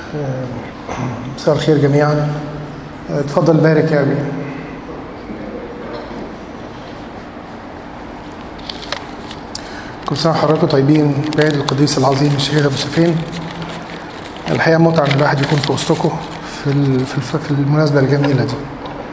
مساء الخير جميعا اتفضل بارك يا أبي كل سنة وحضراتكم طيبين بعيد القديس العظيم الشهيد أبو سفين الحقيقة متعة إن الواحد يكون في وسطكم في ال- في الف- في المناسبة الجميلة دي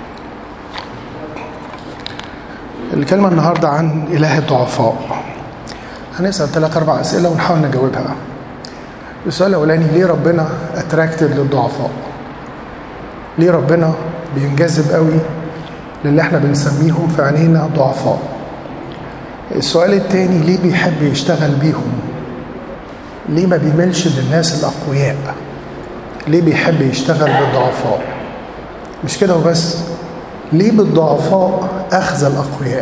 الكلمة النهاردة عن إله الضعفاء هنسأل ثلاث أربع أسئلة ونحاول نجاوبها السؤال الأولاني ليه ربنا اتراكتد للضعفاء؟ ليه ربنا بينجذب قوي للي احنا بنسميهم في عينينا ضعفاء؟ السؤال التاني ليه بيحب يشتغل بيهم؟ ليه ما بيملش للناس الأقوياء؟ ليه بيحب يشتغل بالضعفاء؟ مش كده وبس ليه بالضعفاء أخذ الأقوياء؟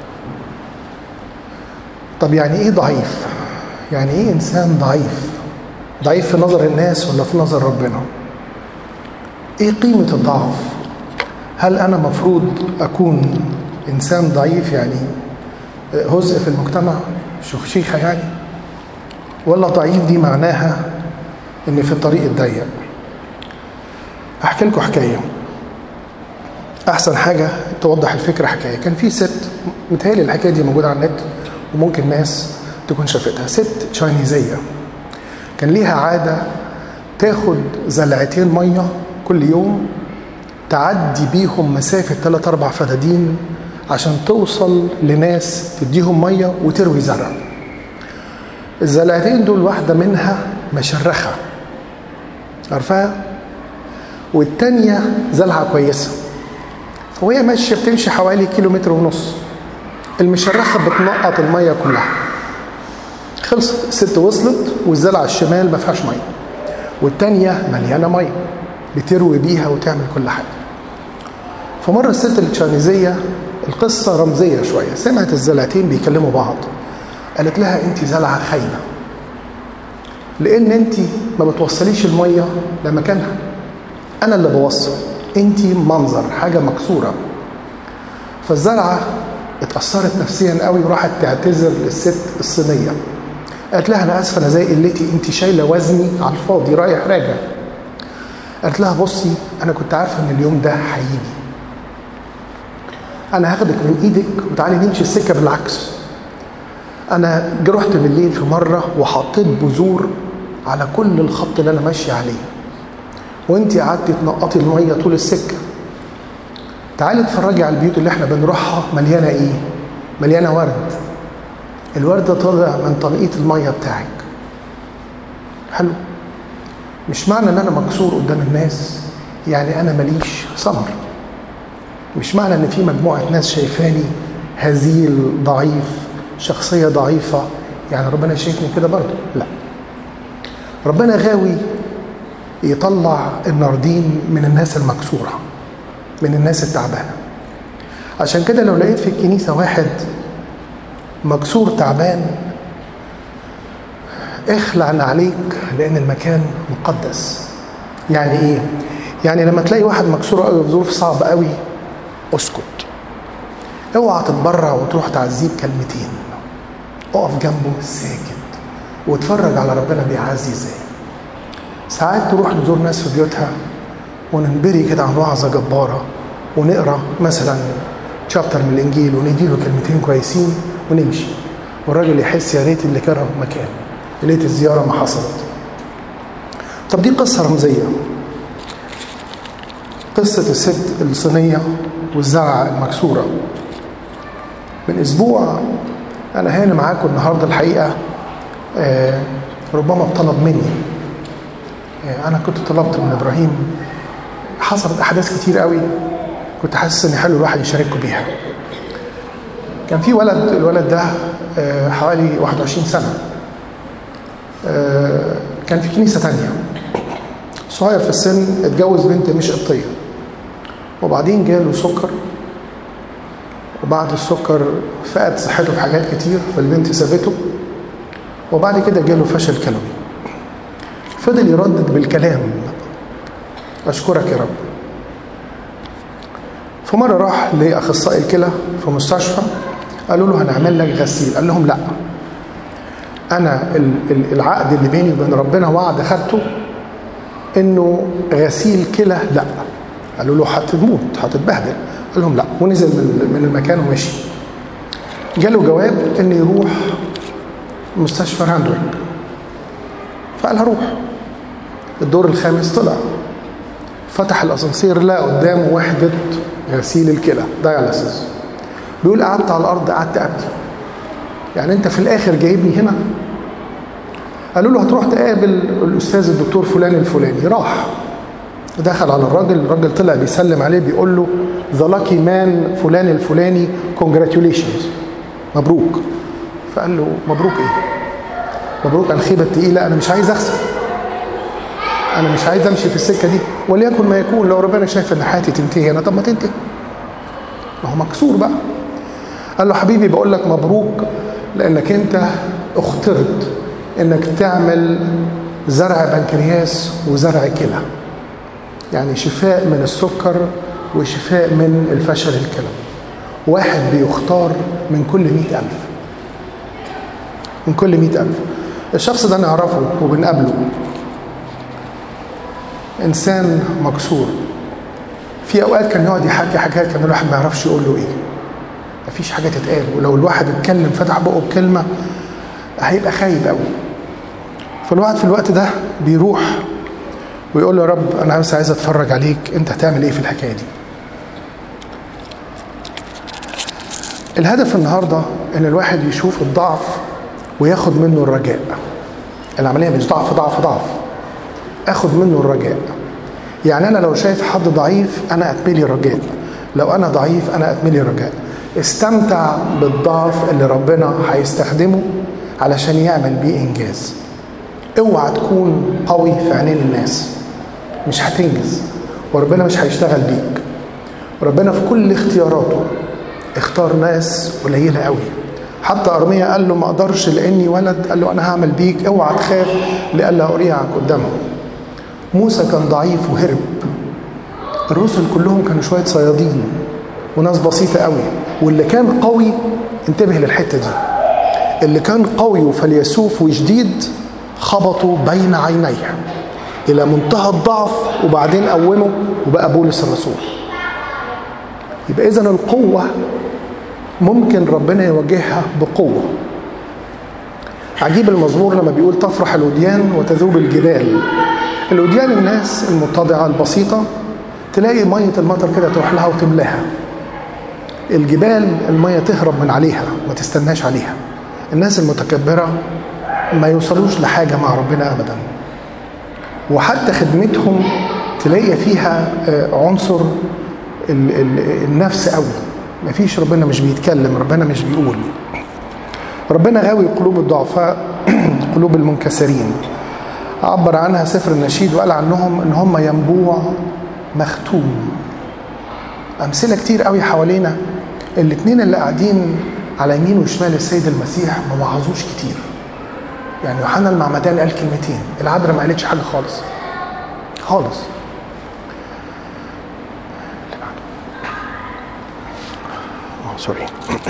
طب يعني إيه ضعيف؟ يعني إيه إنسان ضعيف؟ ضعيف في نظر الناس ولا في نظر ربنا؟ إيه قيمة الضعف؟ هل أنا مفروض أكون إنسان ضعيف يعني هزء في المجتمع شيخة يعني ولا ضعيف دي معناها إن في الطريق الضيق أحكي لكم حكاية أحسن حاجة توضح الفكرة حكاية كان في ست متهيألي الحكاية دي موجودة على النت وممكن ناس تكون شافتها ست تشاينيزية كان ليها عادة تاخد زلعتين مية كل يوم تعدي بيهم مسافة 3 أربع فدادين عشان توصل لناس تديهم مية وتروي زرع الزلعتين دول واحدة منها مشرخة عارفاها والتانية زلعة كويسة وهي ماشية بتمشي حوالي كيلومتر ونص المشرخة بتنقط المية كلها خلصت الست وصلت والزلعة الشمال ما فيهاش مية والتانية مليانة مية بتروي بيها وتعمل كل حاجة فمرة الست التشاينيزية القصة رمزية شوية سمعت الزلعتين بيكلموا بعض قالت لها انت زلعة خاينة لان انت ما بتوصليش المية لمكانها انا اللي بوصل انت منظر حاجة مكسورة فالزرعة اتأثرت نفسيا قوي وراحت تعتذر للست الصينية قالت لها انا اسفه انا زي قلتي انت شايله وزني على الفاضي رايح راجع قالت لها بصي انا كنت عارفه ان اليوم ده هيجي انا هاخدك من ايدك وتعالي نمشي السكه بالعكس انا رحت بالليل في مره وحطيت بذور على كل الخط اللي انا ماشي عليه وانت قعدتي تنقطي الميه طول السكه تعالي اتفرجي على البيوت اللي احنا بنروحها مليانه ايه مليانه ورد الورد ده طالع من تنقيط الميه بتاعك حلو مش معنى ان انا مكسور قدام الناس يعني انا ماليش ثمر مش معنى ان في مجموعه ناس شايفاني هزيل ضعيف شخصيه ضعيفه يعني ربنا شايفني كده برضه لا ربنا غاوي يطلع الناردين من الناس المكسوره من الناس التعبانه عشان كده لو لقيت في الكنيسه واحد مكسور تعبان اخلع عليك لان المكان مقدس يعني ايه يعني لما تلاقي واحد مكسور قوي في ظروف صعبه قوي اسكت اوعى تتبرع وتروح تعزيه بكلمتين اقف جنبه ساكت واتفرج على ربنا بيعزي ازاي ساعات تروح نزور ناس في بيوتها وننبري كده عن وعظه جباره ونقرا مثلا شابتر من الانجيل ونديله كلمتين كويسين ونمشي والراجل يحس يا ريت اللي كان مكان يا ريت الزياره ما حصلت طب دي قصه رمزيه قصه الست الصينيه والزرعه المكسوره من اسبوع انا هنا معاكم النهارده الحقيقه آه ربما طلب مني آه انا كنت طلبت من ابراهيم حصلت احداث كتير قوي كنت حاسس ان حلو الواحد يشارككم بيها كان في ولد الولد ده آه حوالي 21 سنه آه كان في كنيسه تانية صغير في السن اتجوز بنت مش قبطيه وبعدين جاله سكر وبعد السكر فقد صحته في حاجات كتير فالبنت سابته وبعد كده جاله فشل كلوي فضل يردد بالكلام اشكرك يا رب فمره راح لاخصائي الكلى في مستشفى قالوا له هنعمل لك غسيل قال لهم لا انا العقد اللي بيني وبين ربنا وعد خدته انه غسيل كلى لا قالوا له هتموت هتتبهدل قال لهم لا ونزل من من المكان ومشي جاله جواب ان يروح مستشفى راندويك فقال هروح الدور الخامس طلع فتح الاسانسير لقى قدامه وحده غسيل الكلى داياليسيس بيقول قعدت على الارض قعدت ابكي يعني انت في الاخر جايبني هنا قالوا له هتروح تقابل الاستاذ الدكتور فلان الفلاني راح دخل على الراجل الراجل طلع بيسلم عليه بيقول له ذا لاكي مان فلان الفلاني كونجراتيوليشنز مبروك فقال له مبروك ايه مبروك على الخيبه التقيله انا مش عايز اغسل انا مش عايز امشي في السكه دي وليكن ما يكون لو ربنا شايف ان حياتي تنتهي انا طب ما تنتهي ما هو مكسور بقى قال له حبيبي بقول لك مبروك لانك انت اخترت انك تعمل زرع بنكرياس وزرع كلى يعني شفاء من السكر وشفاء من الفشل الكلى واحد بيختار من كل مئة ألف من كل مئة ألف الشخص ده نعرفه وبنقابله إنسان مكسور في أوقات كان يقعد يحكي حاجات كان الواحد ما يعرفش يقول له إيه مفيش حاجة تتقال ولو الواحد اتكلم فتح بقه بكلمة هيبقى خايب قوي فالواحد في الوقت ده بيروح ويقول له يا رب انا بس عايز اتفرج عليك انت هتعمل ايه في الحكايه دي الهدف النهارده ان الواحد يشوف الضعف وياخد منه الرجاء العمليه مش ضعف ضعف ضعف اخد منه الرجاء يعني انا لو شايف حد ضعيف انا اتملي رجاء لو انا ضعيف انا اتملي رجاء استمتع بالضعف اللي ربنا هيستخدمه علشان يعمل بيه انجاز اوعى تكون قوي في عينين الناس مش هتنجز وربنا مش هيشتغل بيك ربنا في كل اختياراته اختار ناس قليله قوي حتى ارميا قال له ما اقدرش لاني ولد قال له انا هعمل بيك اوعى تخاف لئلا اريعك قدامهم موسى كان ضعيف وهرب الرسل كلهم كانوا شويه صيادين وناس بسيطه قوي واللي كان قوي انتبه للحته دي اللي كان قوي وفليسوف وجديد خبطوا بين عينيه الى منتهى الضعف وبعدين قومه وبقى بولس الرسول يبقى اذا القوه ممكن ربنا يواجهها بقوه عجيب المزمور لما بيقول تفرح الوديان وتذوب الجبال الوديان الناس المتضعه البسيطه تلاقي ميه المطر كده تروح لها وتملاها الجبال الميه تهرب من عليها ما تستناش عليها الناس المتكبره ما يوصلوش لحاجه مع ربنا ابدا وحتى خدمتهم تلاقي فيها عنصر النفس قوي مفيش ربنا مش بيتكلم ربنا مش بيقول ربنا غاوي قلوب الضعفاء قلوب المنكسرين عبر عنها سفر النشيد وقال عنهم ان هم ينبوع مختوم امثله كتير قوي حوالينا الاثنين اللي قاعدين على يمين وشمال السيد المسيح ما وعظوش كتير يعني يوحنا المعمدان قال كلمتين العذراء ما قالتش حاجه خالص خالص اه سوري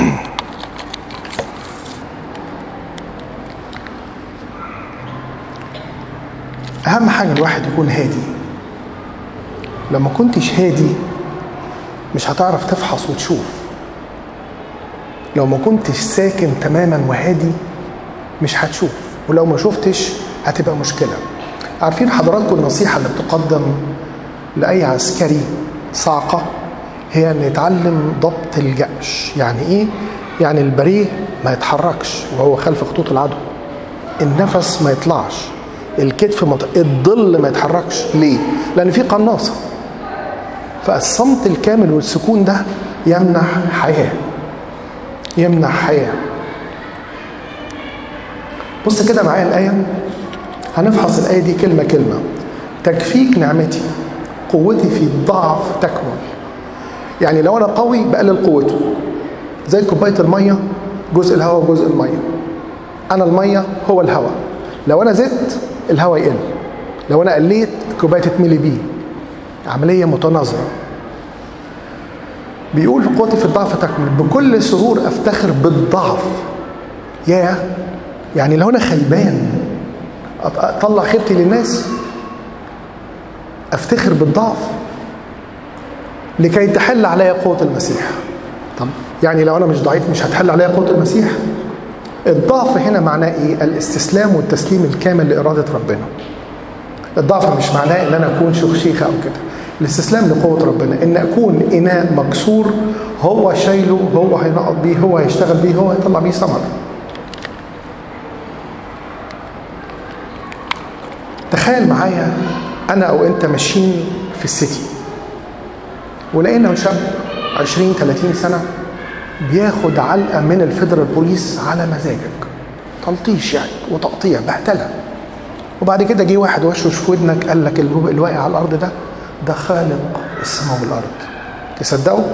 اهم حاجه الواحد يكون هادي لما كنتش هادي مش هتعرف تفحص وتشوف لو ما كنتش ساكن تماما وهادي مش هتشوف ولو ما شفتش هتبقى مشكلة عارفين حضراتكم النصيحة اللي بتقدم لأي عسكري صاعقة هي أن يتعلم ضبط الجأش يعني إيه؟ يعني البريه ما يتحركش وهو خلف خطوط العدو النفس ما يطلعش الكتف مط... الظل ما يتحركش ليه؟ لأن في قناصة فالصمت الكامل والسكون ده يمنح حياة يمنح حياه بص كده معايا الآية هنفحص الآية دي كلمة كلمة تكفيك نعمتي قوتي في الضعف تكمل يعني لو أنا قوي بقلل قوته زي كوباية المية جزء الهواء وجزء المية أنا المية هو الهواء لو أنا زدت الهواء يقل لو أنا قليت الكوباية تتملي بيه عملية متناظرة بيقول قوتي في الضعف تكمل بكل سرور أفتخر بالضعف ياه يعني لو انا خيبان اطلع خيبتي للناس افتخر بالضعف لكي تحل علي قوه المسيح طب يعني لو انا مش ضعيف مش هتحل علي قوه المسيح الضعف هنا معناه ايه الاستسلام والتسليم الكامل لاراده ربنا الضعف مش معناه ان انا اكون شيخه او كده الاستسلام لقوه ربنا ان اكون اناء مكسور هو شايله هو هينقط بيه هو هيشتغل بيه هو هيطلع بيه ثمر تخيل معايا انا او انت ماشيين في السيتي ولقينا شاب 20 30 سنه بياخد علقه من الفيدرال بوليس على مزاجك تلطيش يعني وتقطيع بهدله وبعد كده جه واحد وشوش في ودنك قال لك اللي واقع على الارض ده ده خالق السماء والارض تصدقوا؟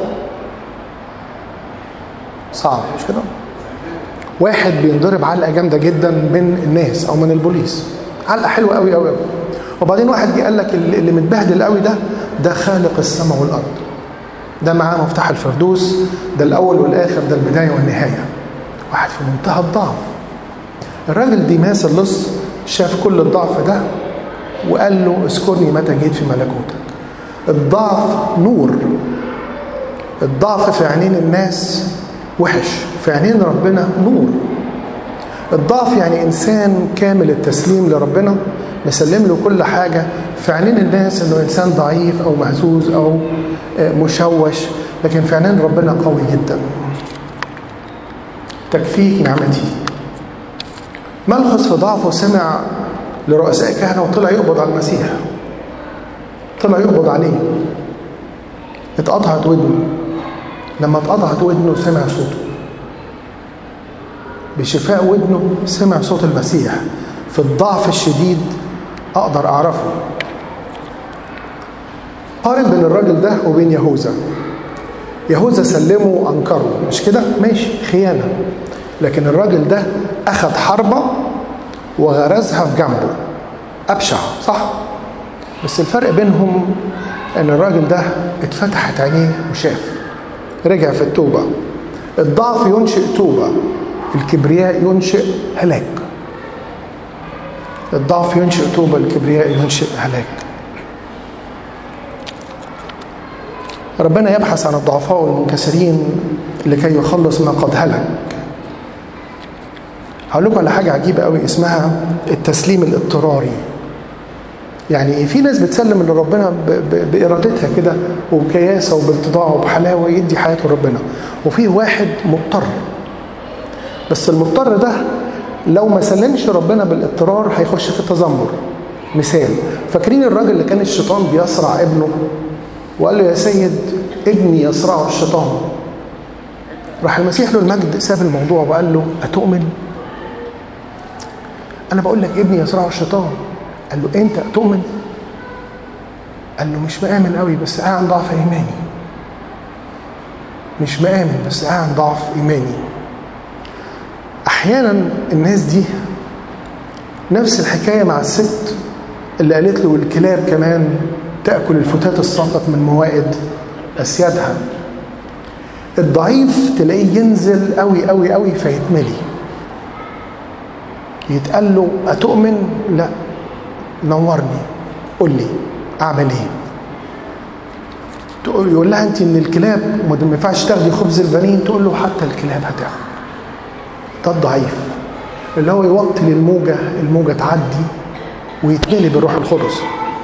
صعب مش كده؟ واحد بينضرب علقه جامده جدا من الناس او من البوليس علقه حلوه قوي قوي قوي وبعدين واحد جه قال لك اللي متبهدل قوي ده ده خالق السماء والارض ده معاه مفتاح الفردوس ده الاول والاخر ده البدايه والنهايه واحد في منتهى الضعف الراجل ديماس اللص شاف كل الضعف ده وقال له اذكرني متى جيت في ملكوتك الضعف نور الضعف في عينين الناس وحش في عينين ربنا نور الضعف يعني انسان كامل التسليم لربنا مسلم له كل حاجه في عينين الناس انه انسان ضعيف او مهزوز او مشوش لكن في عينين ربنا قوي جدا تكفيك نعمتي ملخص في ضعفه سمع لرؤساء كهنه وطلع يقبض على المسيح طلع يقبض عليه اتقطعت ودنه لما اتقطعت ودنه سمع صوته بشفاء ودنه سمع صوت المسيح في الضعف الشديد اقدر اعرفه قارن بين الراجل ده وبين يهوذا يهوذا سلمه وانكره مش كده ماشي خيانه لكن الراجل ده اخذ حربه وغرزها في جنبه ابشع صح بس الفرق بينهم ان الراجل ده اتفتحت عينيه وشاف رجع في التوبه الضعف ينشئ توبه الكبرياء ينشئ هلاك الضعف ينشئ توبه الكبرياء ينشئ هلاك ربنا يبحث عن الضعفاء والمنكسرين لكي يخلص ما قد هلك هقول لكم على حاجه عجيبه قوي اسمها التسليم الاضطراري يعني في ناس بتسلم لربنا بارادتها كده وبكياسه وباتضاع وبحلاوه يدي حياته ربنا وفي واحد مضطر بس المضطر ده لو ما سلمش ربنا بالاضطرار هيخش في التذمر مثال فاكرين الراجل اللي كان الشيطان بيصرع ابنه وقال له يا سيد ابني يصرعه الشيطان راح المسيح له المجد ساب الموضوع وقال له أتؤمن؟ أنا بقول لك ابني يصرعه الشيطان قال له أنت أتؤمن؟ قال له مش مآمن قوي بس قاعد ضعف إيماني مش مآمن بس قاعد ضعف إيماني أحيانا الناس دي نفس الحكاية مع الست اللي قالت له الكلاب كمان تأكل الفتات الساقط من موائد أسيادها الضعيف تلاقيه ينزل قوي قوي قوي فيتملي يتقال له أتؤمن؟ لا نورني قول لي أعمل إيه؟ تقول يقول لها أنت من الكلاب ما ينفعش تاخدي خبز البنين تقول له حتى الكلاب هتاخد ده الضعيف اللي هو يوطي للموجة الموجة تعدي ويتملي بالروح القدس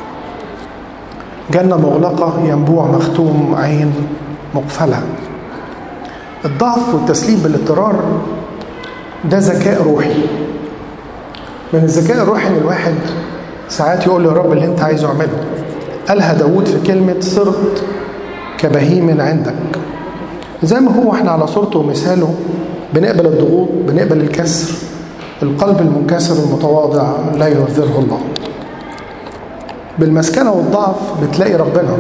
جنة مغلقة ينبوع مختوم عين مقفلة الضعف والتسليم بالاضطرار ده ذكاء روحي من الذكاء الروحي ان الواحد ساعات يقول له يا رب اللي انت عايزه اعمله قالها داود في كلمة صرت كبهيم عندك زي ما هو احنا على صورته ومثاله بنقبل الضغوط بنقبل الكسر القلب المنكسر المتواضع لا يرذله الله بالمسكنه والضعف بتلاقي ربنا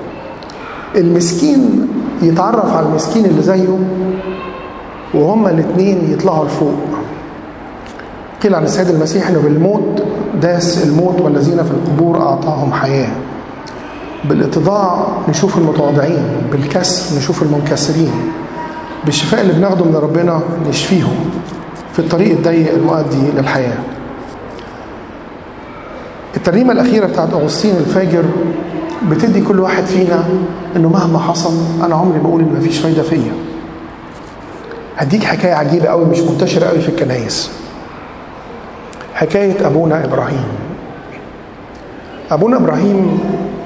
المسكين يتعرف على المسكين اللي زيه وهما الاثنين يطلعوا لفوق قيل عن السيد المسيح انه بالموت داس الموت والذين في القبور اعطاهم حياه بالاتضاع نشوف المتواضعين بالكسر نشوف المنكسرين بالشفاء اللي بناخده من ربنا نشفيهم في الطريق الضيق المؤدي للحياه الترنيمة الأخيرة بتاعت أغسطين الفاجر بتدي كل واحد فينا إنه مهما حصل أنا عمري بقول إن مفيش فايدة فيا. هديك حكاية عجيبة قوي مش منتشرة قوي في الكنايس. حكاية أبونا إبراهيم. أبونا إبراهيم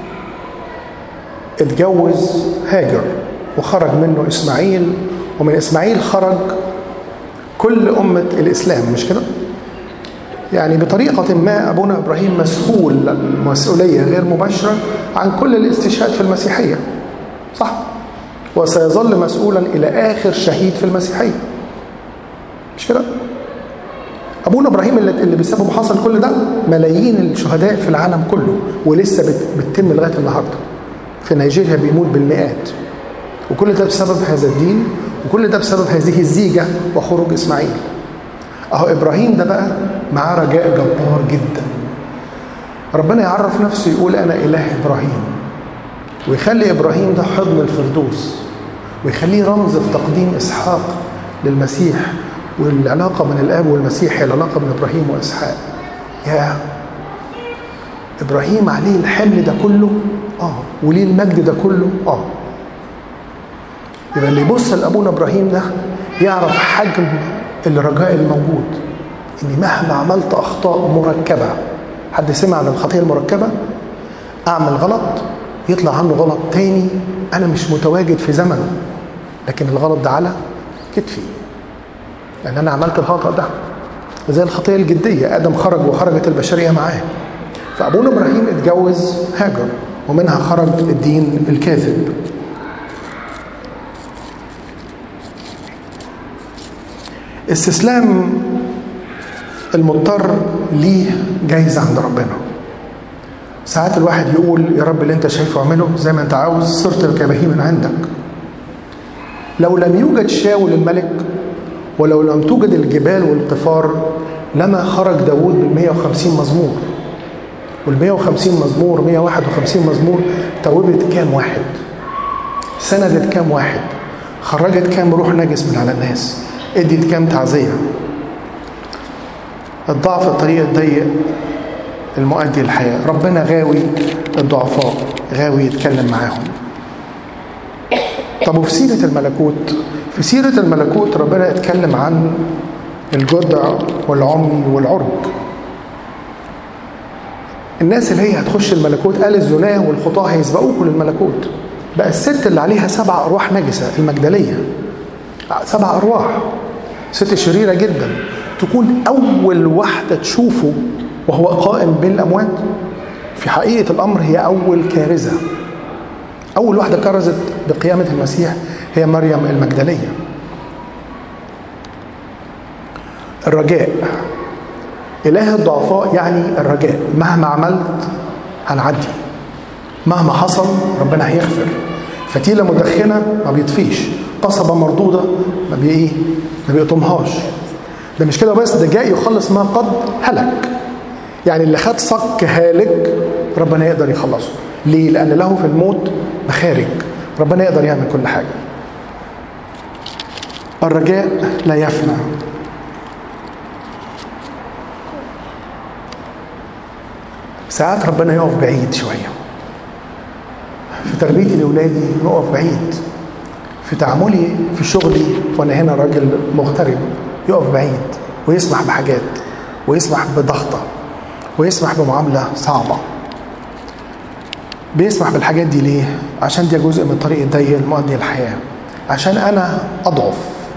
اتجوز هاجر وخرج منه إسماعيل ومن إسماعيل خرج كل أمة الإسلام مش كده؟ يعني بطريقة ما أبونا إبراهيم مسؤول المسؤولية غير مباشرة عن كل الاستشهاد في المسيحية صح؟ وسيظل مسؤولا إلى آخر شهيد في المسيحية مش كده؟ أبونا إبراهيم اللي بسببه حصل كل ده ملايين الشهداء في العالم كله ولسه بتتم لغاية النهاردة في نيجيريا بيموت بالمئات وكل ده بسبب هذا الدين وكل ده بسبب هذه الزيجة وخروج إسماعيل أهو إبراهيم ده بقى معاه رجاء جبار جدا ربنا يعرف نفسه يقول أنا إله إبراهيم ويخلي إبراهيم ده حضن الفردوس ويخليه رمز في تقديم إسحاق للمسيح والعلاقة من الآب والمسيح هي العلاقة من إبراهيم وإسحاق يا إبراهيم عليه الحمل ده كله آه وليه المجد ده كله آه يبقى اللي يبص لأبونا إبراهيم ده يعرف حجم الرجاء الموجود إني مهما عملت أخطاء مركبة حد سمع عن الخطية المركبة أعمل غلط يطلع عنه غلط تاني أنا مش متواجد في زمنه لكن الغلط ده على كتفي لأن أنا عملت الخطأ ده زي الخطية الجدية آدم خرج وخرجت البشرية معاه فأبونا إبراهيم اتجوز هاجر ومنها خرج الدين الكاذب استسلام المضطر ليه جايزة عند ربنا ساعات الواحد يقول يا رب اللي انت شايفه اعمله زي ما انت عاوز صرت كبهيم عندك لو لم يوجد شاول الملك ولو لم توجد الجبال والقفار لما خرج داود بال 150 مزمور وال 150 مزمور 151 مزمور توبت كام واحد سندت كام واحد خرجت كام روح نجس من على الناس اديت كام تعزية الضعف الطريق الضيق المؤدي للحياة ربنا غاوي الضعفاء غاوي يتكلم معاهم طب وفي سيرة الملكوت في سيرة الملكوت ربنا اتكلم عن الجدع والعمي والعرج الناس اللي هي هتخش الملكوت قال الزناه والخطاه هيسبقوكوا للملكوت بقى الست اللي عليها سبع ارواح نجسه المجدليه سبع ارواح ست شريره جدا تكون اول واحده تشوفه وهو قائم بين الاموات في حقيقه الامر هي اول كارثه اول واحده كرزت بقيامه المسيح هي مريم المجدليه الرجاء إله الضعفاء يعني الرجاء مهما عملت هنعدي مهما حصل ربنا هيغفر فتيلة مدخنة ما بيطفيش قصبة مردودة ما بي ايه ما بيقطمهاش ده مش كده بس ده جاء يخلص ما قد هلك يعني اللي خد صك هالك ربنا يقدر يخلصه ليه لأن له في الموت مخارج ربنا يقدر يعمل كل حاجة الرجاء لا يفنى ساعات ربنا يقف بعيد شويه في تربيتي لاولادي نقف بعيد في تعاملي في شغلي وانا هنا راجل مغترب يقف بعيد ويسمح بحاجات ويسمح بضغطه ويسمح بمعامله صعبه بيسمح بالحاجات دي ليه؟ عشان دي جزء من الطريق الضيق المؤدي للحياه عشان انا اضعف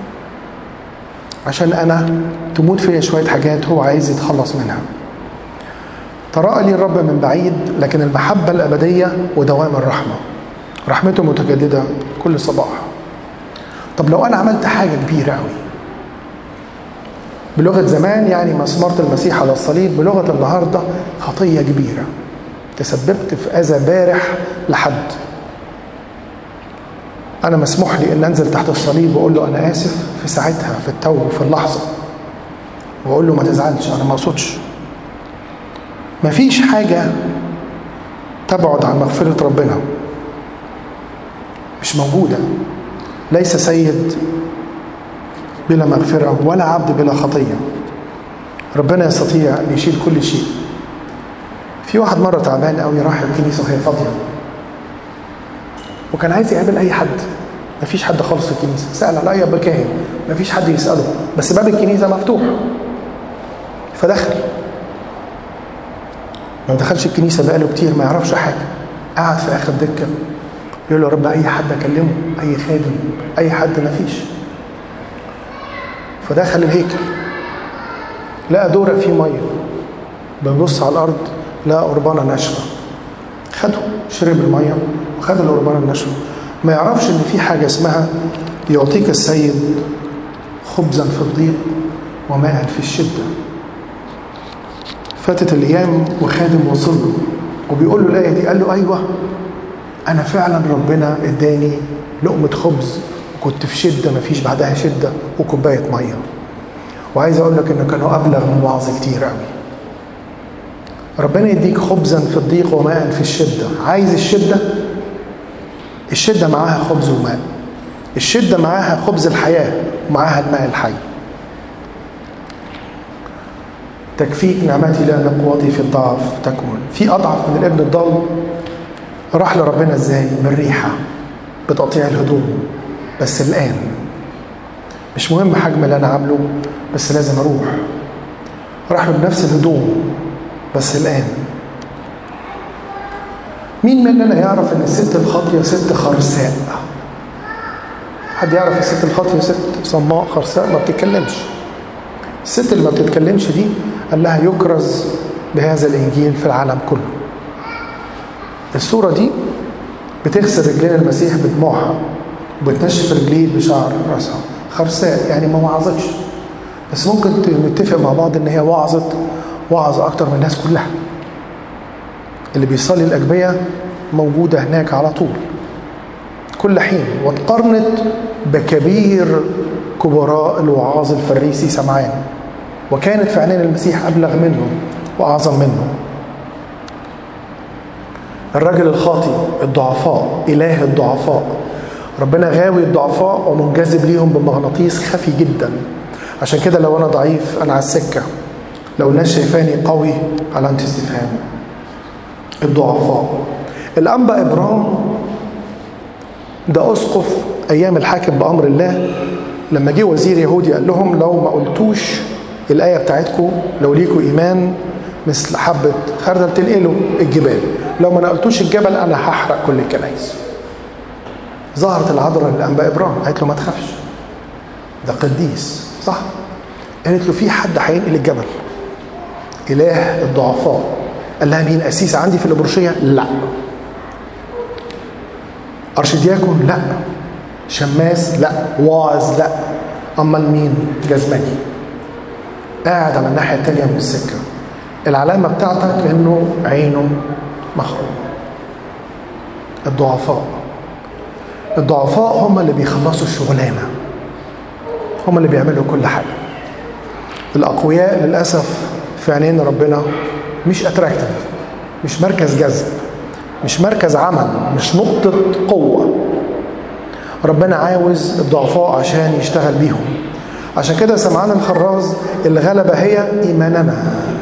عشان انا تموت فيا شويه حاجات هو عايز يتخلص منها تراءى لي الرب من بعيد لكن المحبة الأبدية ودوام الرحمة رحمته متجددة كل صباح طب لو أنا عملت حاجة كبيرة أوي بلغة زمان يعني مسمارة المسيح على الصليب بلغة النهاردة خطية كبيرة تسببت في أذى بارح لحد أنا مسموح لي أن أنزل تحت الصليب وأقول له أنا آسف في ساعتها في التو في اللحظة وأقول له ما تزعلش أنا ما أقصدش مفيش حاجة تبعد عن مغفرة ربنا مش موجودة ليس سيد بلا مغفرة ولا عبد بلا خطية ربنا يستطيع أن يشيل كل شيء في واحد مره تعبان قوي راح الكنيسه وهي فاضيه وكان عايز يقابل اي حد مفيش حد خالص في الكنيسه سال على اي اب كاهن مفيش حد يساله بس باب الكنيسه مفتوح فدخل ما دخلش الكنيسه بقاله كتير ما يعرفش حاجه قعد في اخر دكه يقول له يا رب اي حد اكلمه اي خادم اي حد مفيش فدخل الهيكل لقى دورق فيه ميه بيبص على الارض لقى قربانه ناشفه خده شرب الميه وخد القربانه الناشفه ما يعرفش ان في حاجه اسمها يعطيك السيد خبزا في الضيق وماء في الشده فاتت الايام وخادم وصل له وبيقول له الايه دي قال له ايوه انا فعلا ربنا اداني لقمه خبز وكنت في شده ما فيش بعدها شده وكوبايه ميه وعايز اقول لك انه كانوا ابلغ من وعظ كتير قوي ربنا يديك خبزا في الضيق وماء في الشده عايز الشده الشده معاها خبز وماء الشده معاها خبز الحياه ومعاها الماء الحي تكفيك نعمتي لأن قوتي في الضعف تكمن في أضعف من الابن الضال راح لربنا ازاي بالريحة بتقطيع الهدوم بس الآن مش مهم حجم اللي أنا عامله بس لازم أروح راح له بنفس الهدوم بس الآن مين مننا يعرف ان الست الخاطيه ست خرساء حد يعرف الست الخاطيه ست صماء خرساء ما بتتكلمش الست اللي ما بتتكلمش دي قال لها يكرز بهذا الانجيل في العالم كله الصوره دي بتغسل رجلين المسيح بدموعها وبتنشف رجليه بشعر راسها خرساء يعني ما وعظتش بس ممكن نتفق مع بعض ان هي وعظت وعظ اكتر من الناس كلها اللي بيصلي الاجبيه موجوده هناك على طول كل حين واتقرنت بكبير كبراء الوعاظ الفريسي سمعان وكانت في عينين المسيح ابلغ منه واعظم منه الرجل الخاطي الضعفاء اله الضعفاء ربنا غاوي الضعفاء ومنجذب ليهم بمغناطيس خفي جدا عشان كده لو انا ضعيف انا على السكه لو الناس شايفاني قوي علامه استفهام الضعفاء الانبا ابرام ده اسقف ايام الحاكم بامر الله لما جه وزير يهودي قال لهم لو ما قلتوش الايه بتاعتكم لو ليكوا ايمان مثل حبه خردل تنقلوا الجبال لو ما نقلتوش الجبل انا هحرق كل الكنائس ظهرت العذراء للانباء ابراهيم قالت له ما تخافش ده قديس صح قالت له في حد هينقل الجبل اله الضعفاء قال لها مين قسيس عندي في الابرشيه لا ارشدياكون لا شماس لا واعظ لا امال مين جزمجي قاعد على الناحيه الثانيه من السكه العلامه بتاعتك انه عينه مخروم الضعفاء الضعفاء هم اللي بيخلصوا الشغلانه هم اللي بيعملوا كل حاجه الاقوياء للاسف في عينين ربنا مش اتراكتيف مش مركز جذب مش مركز عمل مش نقطة قوة ربنا عاوز الضعفاء عشان يشتغل بيهم عشان كده سمعان الخراز الغلبة هي إيماننا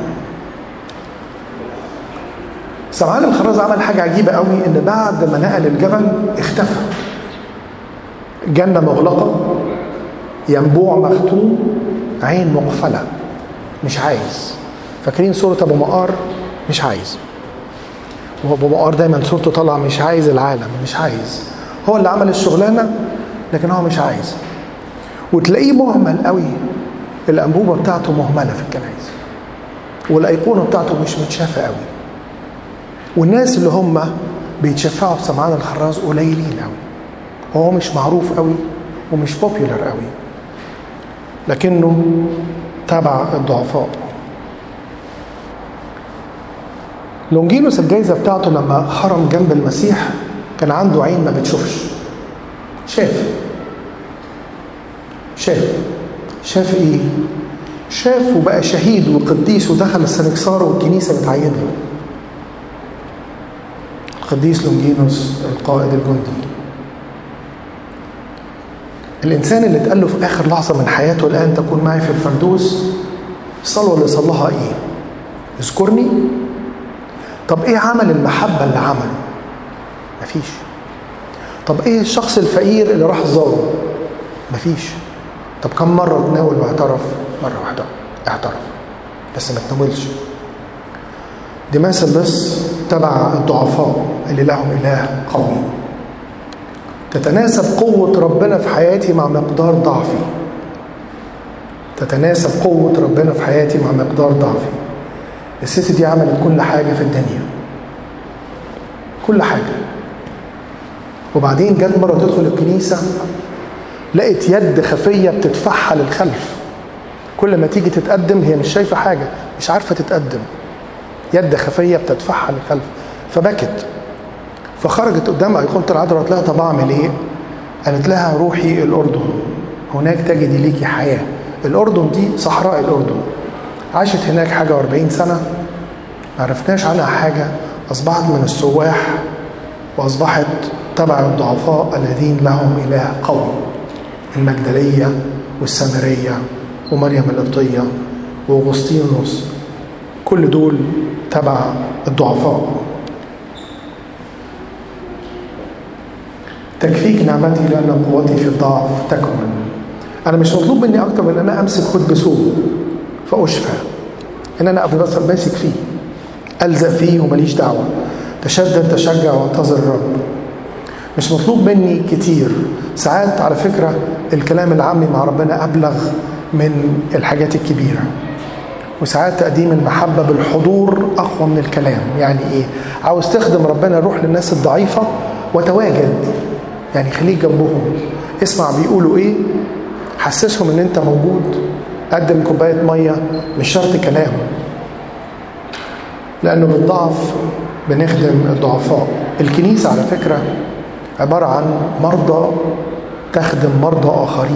سمعان الخراز عمل حاجة عجيبة قوي إن بعد ما نقل الجبل اختفى جنة مغلقة ينبوع مختوم عين مقفلة مش عايز فاكرين سورة أبو مقار مش عايز وابو بقار دايما صورته طالعه مش عايز العالم مش عايز هو اللي عمل الشغلانه لكن هو مش عايز وتلاقيه مهمل قوي الانبوبه بتاعته مهمله في الكنائس والايقونه بتاعته مش متشافه قوي والناس اللي هم بيتشفعوا في سمعان الخراز قليلين قوي هو مش معروف قوي ومش بوبيولار قوي لكنه تبع الضعفاء لونجينوس الجايزة بتاعته لما خرم جنب المسيح كان عنده عين ما بتشوفش شاف شاف شاف ايه شاف وبقى شهيد وقديس ودخل السنكسار والكنيسة بتعيد له القديس لونجينوس القائد الجندي الإنسان اللي اتقال له في آخر لحظة من حياته الآن تكون معي في الفردوس الصلوة اللي صلاها إيه؟ اذكرني طب ايه عمل المحبة اللي عمله مفيش طب ايه الشخص الفقير اللي راح زاره مفيش طب كم مرة تناول واعترف مرة واحدة اعترف بس ما تناولش دماس اللص تبع الضعفاء اللي لهم إله قوي تتناسب قوة ربنا في حياتي مع مقدار ضعفي تتناسب قوة ربنا في حياتي مع مقدار ضعفي الست دي عملت كل حاجة في الدنيا كل حاجة وبعدين جت مرة تدخل الكنيسة لقيت يد خفية بتدفعها للخلف كل ما تيجي تتقدم هي مش شايفة حاجة مش عارفة تتقدم يد خفية بتدفعها للخلف فبكت فخرجت قدام أيقونة العذراء قالت لها طب أعمل إيه؟ قالت لها روحي الأردن هناك تجدي ليكي حياة الأردن دي صحراء الأردن عاشت هناك حاجة واربعين سنة ما عرفناش عنها حاجة أصبحت من السواح وأصبحت تبع الضعفاء الذين لهم إله قوي المجدلية والسامرية ومريم القبطية وأغسطينوس كل دول تبع الضعفاء تكفيك نعمتي لأن قوتي في الضعف تكمن أنا مش مطلوب مني أكتر من أن أنا أمسك خد بسوق فأشفى إن أنا أفضل ماسك فيه ألزق فيه ومليش دعوة تشدد تشجع وانتظر الرب مش مطلوب مني كتير ساعات على فكرة الكلام العامي مع ربنا أبلغ من الحاجات الكبيرة وساعات تقديم المحبة بالحضور أقوى من الكلام يعني إيه عاوز تخدم ربنا روح للناس الضعيفة وتواجد يعني خليك جنبهم اسمع بيقولوا إيه حسسهم إن أنت موجود قدم كوباية مية مش شرط كلام لأنه بالضعف بنخدم الضعفاء الكنيسة على فكرة عبارة عن مرضى تخدم مرضى آخرين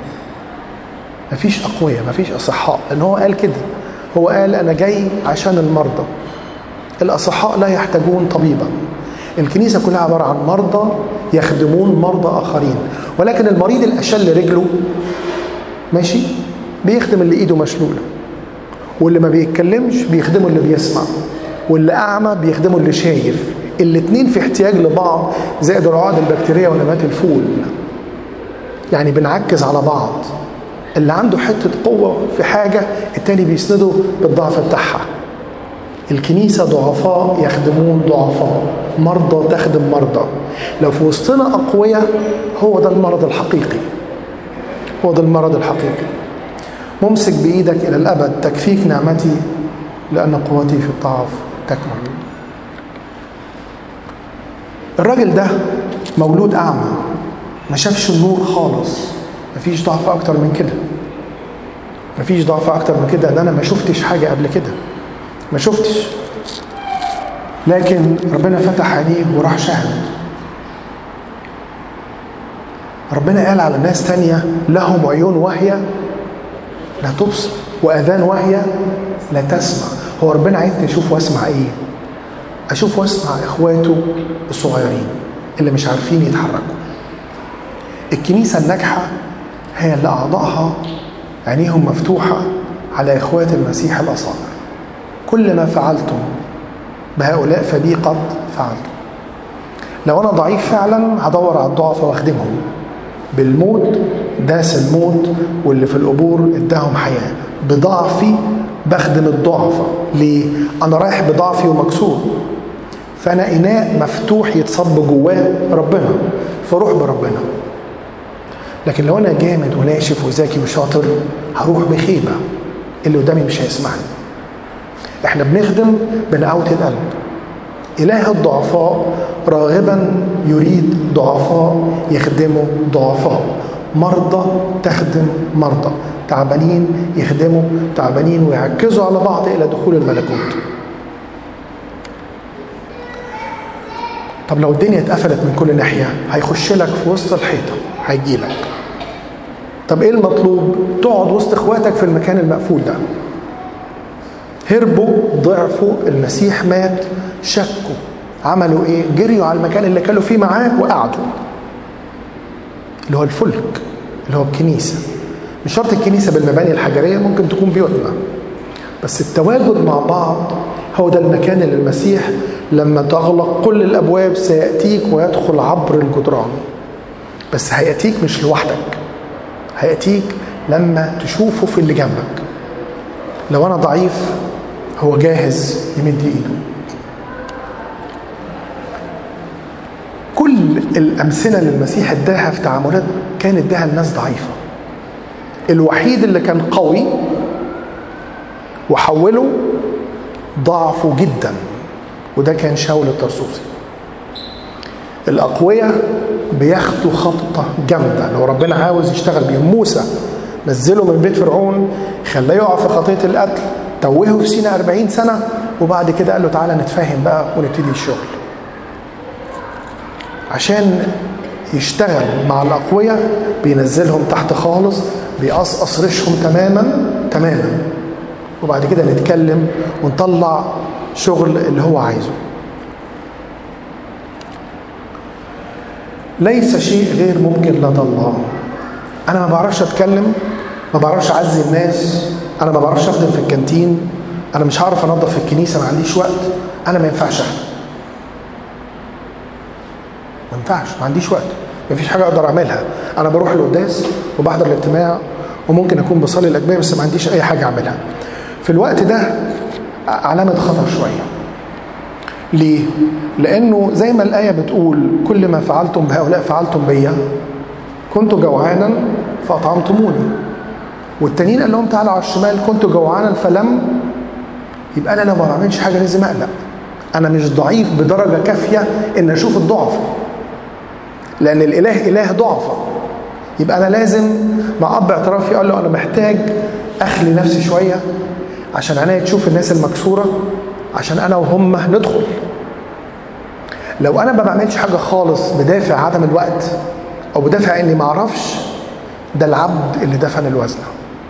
مفيش أقوياء مفيش أصحاء لأن هو قال كده هو قال أنا جاي عشان المرضى الأصحاء لا يحتاجون طبيبا الكنيسة كلها عبارة عن مرضى يخدمون مرضى آخرين ولكن المريض الأشل رجله ماشي بيخدم اللي إيده مشلولة واللي ما بيتكلمش بيخدمه اللي بيسمع واللي أعمى بيخدمه اللي شايف الاتنين في احتياج لبعض زائد العقد البكتيرية ونبات الفول يعني بنعكز على بعض اللي عنده حتة قوة في حاجة التاني بيسنده بالضعف بتاعها الكنيسة ضعفاء يخدمون ضعفاء مرضى تخدم مرضى لو في وسطنا أقوياء هو ده المرض الحقيقي هو ده المرض الحقيقي ممسك بإيدك إلى الأبد تكفيك نعمتي لأن قوتي في الضعف تكمن الراجل ده مولود أعمى ما شافش النور خالص مفيش ضعف أكتر من كده مفيش ضعف أكتر من كده ده أنا ما شفتش حاجة قبل كده ما شفتش لكن ربنا فتح عينيه وراح شاهد ربنا قال على ناس تانية لهم عيون واهية لا تبصر وأذان واهية لا تسمع هو ربنا عايزني أشوف وأسمع إيه أشوف وأسمع إخواته الصغيرين اللي مش عارفين يتحركوا الكنيسة الناجحة هي اللي أعضائها عينيهم مفتوحة على إخوات المسيح الأصاغر كل ما فعلتم بهؤلاء فبي قد فعلتم لو أنا ضعيف فعلا هدور على الضعف وأخدمهم بالموت داس الموت واللي في القبور اداهم حياة بضعفي بخدم الضعفة ليه؟ أنا رايح بضعفي ومكسور فأنا إناء مفتوح يتصب جواه ربنا فروح بربنا لكن لو أنا جامد وناشف وذكي وشاطر هروح بخيبة اللي قدامي مش هيسمعني احنا بنخدم بنقاوة القلب إله الضعفاء راغبا يريد ضعفاء يخدموا ضعفاء مرضى تخدم مرضى تعبانين يخدموا تعبانين ويعكزوا على بعض إلى دخول الملكوت طب لو الدنيا اتقفلت من كل ناحية هيخش لك في وسط الحيطة هيجي لك طب ايه المطلوب تقعد وسط اخواتك في المكان المقفول ده هربوا ضعفوا المسيح مات شكوا عملوا ايه جريوا على المكان اللي كانوا فيه معاك وقعدوا اللي هو الفلك اللي هو الكنيسة مش شرط الكنيسة بالمباني الحجرية ممكن تكون بيوتنا بس التواجد مع بعض هو ده المكان اللي المسيح لما تغلق كل الابواب سياتيك ويدخل عبر الجدران بس هياتيك مش لوحدك هياتيك لما تشوفه في اللي جنبك لو انا ضعيف هو جاهز يمد ايده كل الامثله اللي المسيح اداها في تعاملات كان اداها لناس ضعيفه الوحيد اللي كان قوي وحوله ضعفه جدا وده كان شاول الترسوسي الأقوياء بياخدوا خبطة جامدة لو ربنا عاوز يشتغل بيهم موسى نزله من بيت فرعون خلاه يقع في خطية القتل توهه في سينا 40 سنة وبعد كده قال له تعالى نتفاهم بقى ونبتدي الشغل عشان يشتغل مع الأقوياء بينزلهم تحت خالص بيقصقص ريشهم تماما تماما وبعد كده نتكلم ونطلع شغل اللي هو عايزه ليس شيء غير ممكن لدى الله انا ما بعرفش اتكلم ما بعرفش اعزي الناس انا ما بعرفش اخدم في الكانتين انا مش هعرف انظف في الكنيسه ما عنديش وقت انا ما ينفعش اخدم ما ينفعش ما عنديش وقت ما فيش حاجه اقدر اعملها انا بروح القداس وبحضر الاجتماع وممكن اكون بصلي الاجبيه بس ما عنديش اي حاجه اعملها في الوقت ده علامه خطر شويه ليه؟ لأنه زي ما الآية بتقول كل ما فعلتم بهؤلاء فعلتم بيا كنت جوعانا فأطعمتموني والتانيين قال لهم تعالوا على الشمال كنت جوعانا فلم يبقى أنا لو ما بعملش حاجة لازم أقلق أنا مش ضعيف بدرجة كافية إن أشوف الضعف لأن الإله إله ضعفة يبقى أنا لازم مع أب اعترافي قال له أنا محتاج أخلي نفسي شوية عشان عينيا تشوف الناس المكسورة عشان انا وهم ندخل لو انا ما بعملش حاجه خالص بدافع عدم الوقت او بدافع اني ما اعرفش ده العبد اللي دفن الوزنه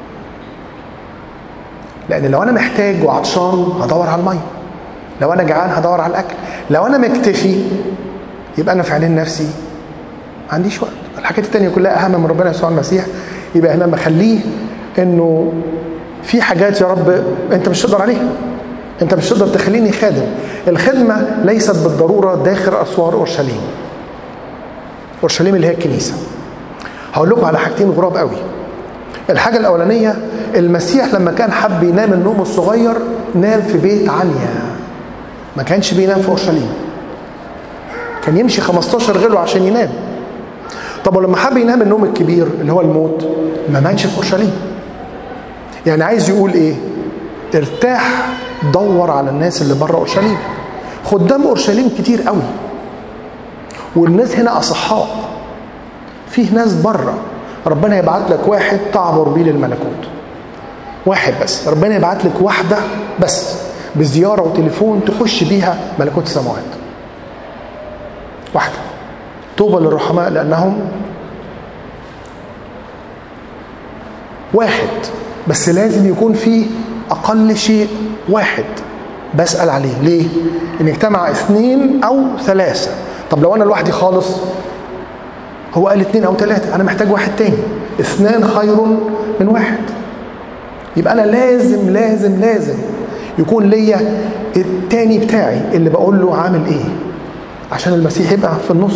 لان لو انا محتاج وعطشان هدور على الميه لو انا جعان هدور على الاكل لو انا مكتفي يبقى انا في عينين نفسي ما عنديش وقت الحاجات التانية كلها اهم من ربنا يسوع المسيح يبقى هنا مخليه انه في حاجات يا رب انت مش تقدر عليها انت مش تقدر تخليني خادم الخدمه ليست بالضروره داخل اسوار اورشليم اورشليم اللي هي الكنيسه هقول لكم على حاجتين غراب قوي الحاجه الاولانيه المسيح لما كان حب ينام النوم الصغير نام في بيت عليا ما كانش بينام في اورشليم كان يمشي 15 غلو عشان ينام طب ولما حب ينام النوم الكبير اللي هو الموت ما ماتش في اورشليم يعني عايز يقول ايه ارتاح دور على الناس اللي بره اورشليم خدام اورشليم كتير قوي والناس هنا اصحاء فيه ناس بره ربنا يبعت لك واحد تعبر بيه للملكوت واحد بس ربنا يبعت لك واحده بس بزياره وتليفون تخش بيها ملكوت السماوات واحده طوبى للرحماء لانهم واحد بس لازم يكون فيه اقل شيء واحد بسال عليه ليه ان اجتمع اثنين او ثلاثه طب لو انا لوحدي خالص هو قال اثنين او ثلاثه انا محتاج واحد تاني اثنان خير من واحد يبقى انا لازم لازم لازم يكون ليا التاني بتاعي اللي بقول له عامل ايه عشان المسيح يبقى في النص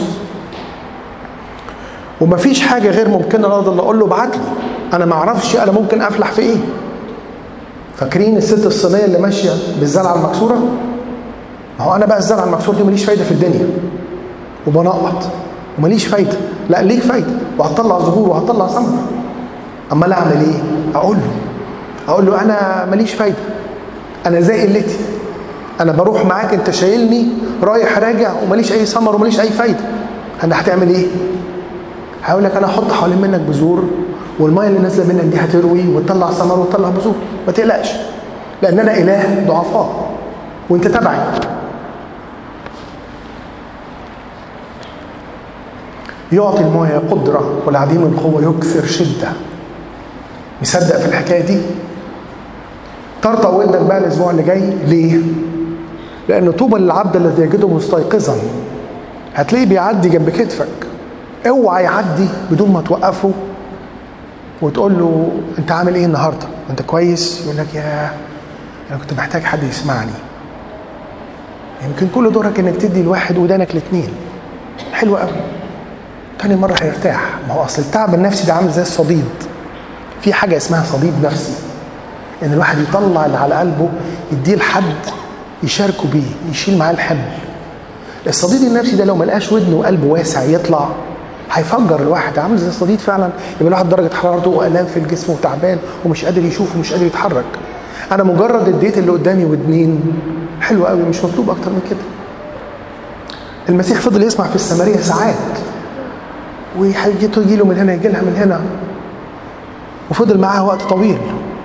ومفيش حاجه غير ممكنه لا اقدر اقول له ابعت لي انا ما اعرفش انا ممكن افلح في ايه فاكرين الست الصينيه اللي ماشيه بالزرعه المكسوره ما هو انا بقى الزرعه المكسوره دي ماليش فايده في الدنيا وبنقط وماليش فايده لا ليك فايده وهتطلع زهور وهتطلع ثمر امال اعمل ايه اقول له اقول له انا ماليش فايده انا زي قلتي انا بروح معاك انت شايلني رايح راجع وماليش اي ثمر وماليش اي فايده انا هتعمل ايه هقول لك انا احط حوالين منك بذور والميه اللي نازله منك دي هتروي وتطلع ثمر وتطلع بذور ما تقلقش لان انا اله ضعفاء وانت تبعي يعطي الماء قدرة والعديم القوة يكثر شدة مصدق في الحكاية دي طرطق ودنك بقى الأسبوع اللي جاي ليه؟ لأن طوبى للعبد الذي يجده مستيقظا هتلاقيه بيعدي جنب كتفك اوعى يعدي بدون ما توقفه وتقول له انت عامل ايه النهارده؟ انت كويس؟ يقول لك يا انا كنت محتاج حد يسمعني يمكن كل دورك انك تدي الواحد ودانك الاثنين حلو قوي تاني مرة هيرتاح ما هو أصل التعب النفسي ده عامل زي الصديد في حاجة اسمها صديد نفسي إن الواحد يطلع اللي على قلبه يديه لحد يشاركه بيه يشيل معاه الحمل الصديد النفسي ده لو ملقاش ودن وقلب واسع يطلع هيفجر الواحد عامل زي الصديد فعلا يبقى الواحد درجة حرارته وآلام في الجسم وتعبان ومش قادر يشوف ومش قادر يتحرك أنا مجرد اديت اللي قدامي ودنين حلو قوي مش مطلوب أكتر من كده المسيح فضل يسمع في السمارية ساعات ويجي يجي له من هنا يجي لها من هنا وفضل معاها وقت طويل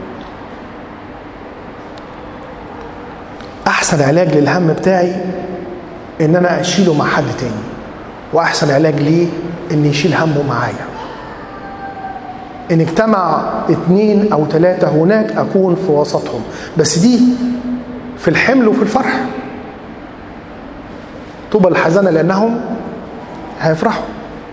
احسن علاج للهم بتاعي ان انا اشيله مع حد تاني واحسن علاج ليه ان يشيل همه معايا ان اجتمع اتنين او ثلاثة هناك اكون في وسطهم بس دي في الحمل وفي الفرح طوبى الحزانة لانهم هيفرحوا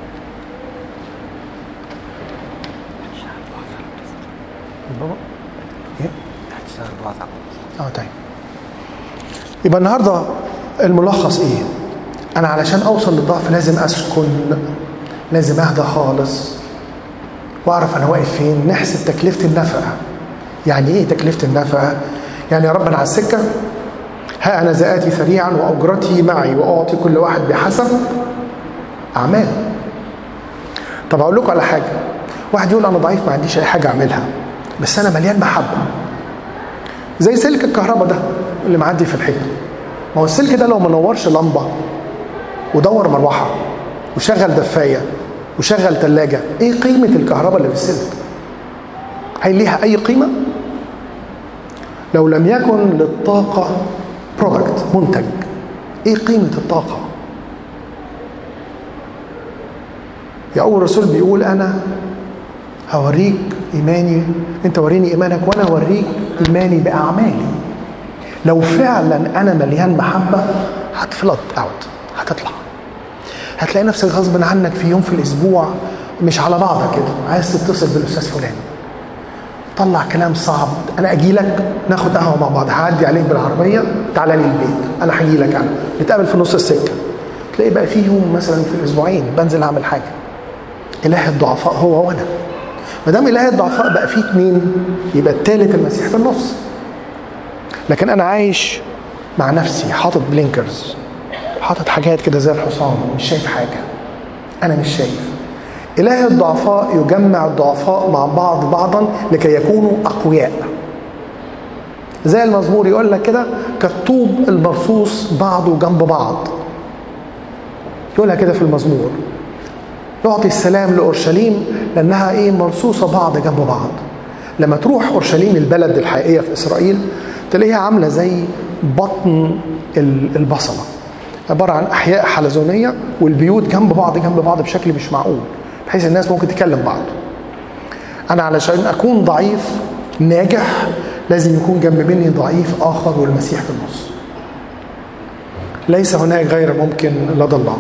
اه طيب يبقى النهارده الملخص ايه؟ انا علشان اوصل للضعف لازم اسكن لازم اهدى خالص واعرف انا واقف فين نحسب تكلفه النفقه يعني ايه تكلفه النفقه؟ يعني يا رب انا على السكه ها انا زآتي سريعا واجرتي معي واعطي كل واحد بحسب اعماله طب اقول لكم على حاجه واحد يقول انا ضعيف ما عنديش اي حاجه اعملها بس انا مليان محبه زي سلك الكهرباء ده اللي معدي في الحيط ما هو السلك ده لو ما نورش لمبه ودور مروحه وشغل دفايه وشغل ثلاجه ايه قيمه الكهرباء اللي في السلك هل ليها اي قيمه لو لم يكن للطاقه برودكت منتج ايه قيمه الطاقه يا اول رسول بيقول انا هوريك ايماني انت وريني ايمانك وانا اوريك ايماني باعمالي لو فعلا انا مليان محبه هتفلت اوت هتطلع هتلاقي نفسك غصب عنك في يوم في الاسبوع مش على بعضك كده عايز تتصل بالاستاذ فلان طلع كلام صعب انا اجي لك ناخد قهوه مع بعض هعدي عليك بالعربيه تعالى لي البيت انا هجي لك انا نتقابل في نص السكه تلاقي بقى في يوم مثلا في الاسبوعين بنزل اعمل حاجه اله الضعفاء هو وانا ما دام اله الضعفاء بقى فيه اتنين يبقى التالت المسيح في النص لكن انا عايش مع نفسي حاطط بلينكرز حاطط حاجات كده زي الحصان مش شايف حاجه انا مش شايف اله الضعفاء يجمع الضعفاء مع بعض بعضا لكي يكونوا اقوياء زي المزمور يقول لك كده كالطوب المرصوص بعضه جنب بعض يقولها كده في المزمور يعطي السلام لاورشليم لانها ايه مرصوصه بعض جنب بعض لما تروح اورشليم البلد الحقيقيه في اسرائيل تلاقيها عامله زي بطن البصله عباره عن احياء حلزونيه والبيوت جنب بعض جنب بعض بشكل مش معقول بحيث الناس ممكن تكلم بعض انا علشان اكون ضعيف ناجح لازم يكون جنب مني ضعيف اخر والمسيح في النص ليس هناك غير ممكن لدى الله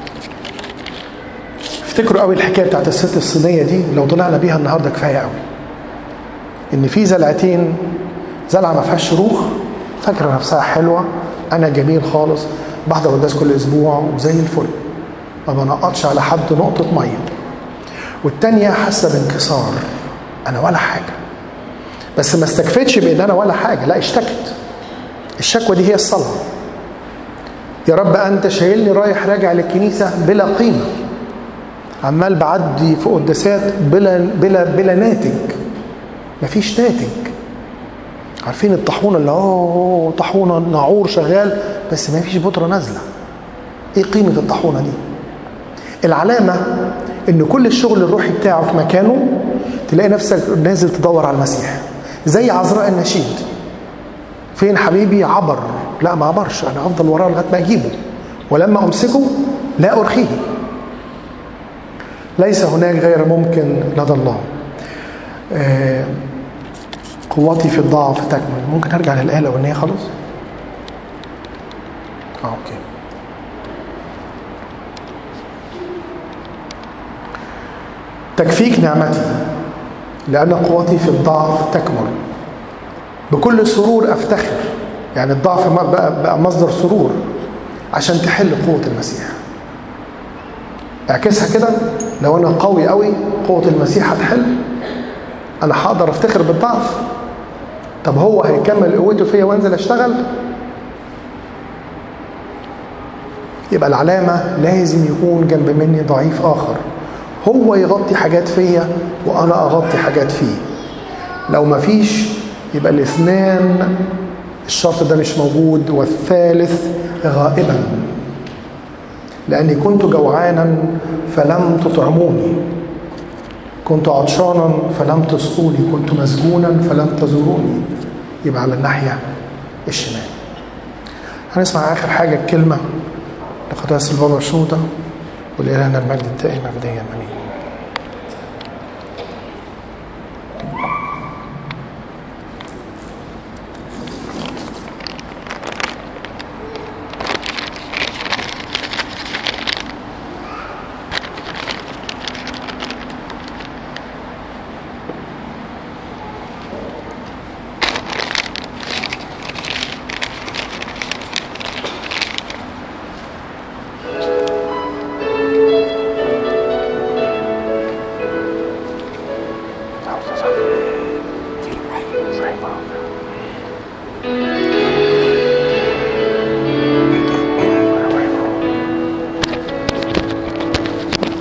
افتكروا قوي الحكايه بتاعت الست الصينيه دي لو طلعنا بيها النهارده كفايه قوي ان في زلعتين زلعه ما فيهاش شروخ فاكره نفسها حلوه انا جميل خالص بحضر الناس كل اسبوع وزي الفل ما بنقطش على حد نقطه ميه والتانية حاسه بانكسار انا ولا حاجه بس ما استكفتش بان انا ولا حاجه لا اشتكت الشكوى دي هي الصلاه يا رب انت شايلني رايح راجع للكنيسه بلا قيمه عمال بعدي في قداسات بلا بلا بلا ناتج مفيش ناتج عارفين الطاحونه اللي هو طاحونه ناعور شغال بس ما فيش بودره نازله ايه قيمه الطاحونه دي العلامه ان كل الشغل الروحي بتاعه في مكانه تلاقي نفسك نازل تدور على المسيح زي عذراء النشيد فين حبيبي عبر لا ما عبرش انا افضل وراه لغايه ما اجيبه ولما امسكه لا ارخيه ليس هناك غير ممكن لدى الله آه قوتي في الضعف تكمل ممكن ارجع للايه الاولانيه خالص اه اوكي تكفيك نعمتي لان قوتي في الضعف تكمل بكل سرور افتخر يعني الضعف بقى, بقى مصدر سرور عشان تحل قوة المسيح اعكسها كده لو انا قوي قوي قوة المسيح هتحل انا هقدر افتخر بالضعف طب هو هيكمل قوته فيا وانزل اشتغل يبقى العلامة لازم يكون جنب مني ضعيف آخر هو يغطي حاجات فيا وأنا أغطي حاجات فيه لو ما فيش يبقى الاثنان الشرط ده مش موجود والثالث غائبا لأني كنت جوعانا فلم تطعموني كنت عطشانا فلم تسقوني كنت مسجونا فلم تزوروني يبقى على الناحية الشمال هنسمع آخر حاجة الكلمة لقداس البابا شوطة ولإلهنا المجد الدائم أبديا أمين